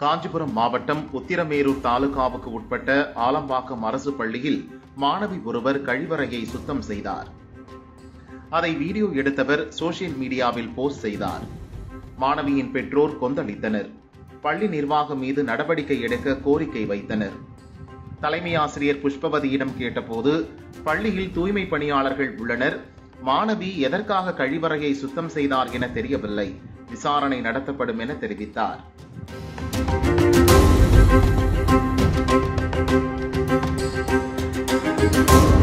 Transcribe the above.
காஞ்சிபுரம் மாவட்டம் உத்திரமேரூர் தாலுகாவுக்கு உட்பட்ட ஆலம்பாக்கம் அரசு பள்ளியில் மாணவி ஒருவர் கழிவறையை சுத்தம் செய்தார் அதை வீடியோ எடுத்தவர் சோசியல் மீடியாவில் போஸ்ட் செய்தார் மாணவியின் பெற்றோர் கொந்தளித்தனர் பள்ளி நிர்வாகம் மீது நடவடிக்கை எடுக்க கோரிக்கை வைத்தனர் தலைமை ஆசிரியர் புஷ்பவதியிடம் கேட்டபோது பள்ளியில் தூய்மை பணியாளர்கள் உள்ளனர் மாணவி எதற்காக கழிவறையை சுத்தம் செய்தார் என தெரியவில்லை விசாரணை நடத்தப்படும் என தெரிவித்தார் Thank you.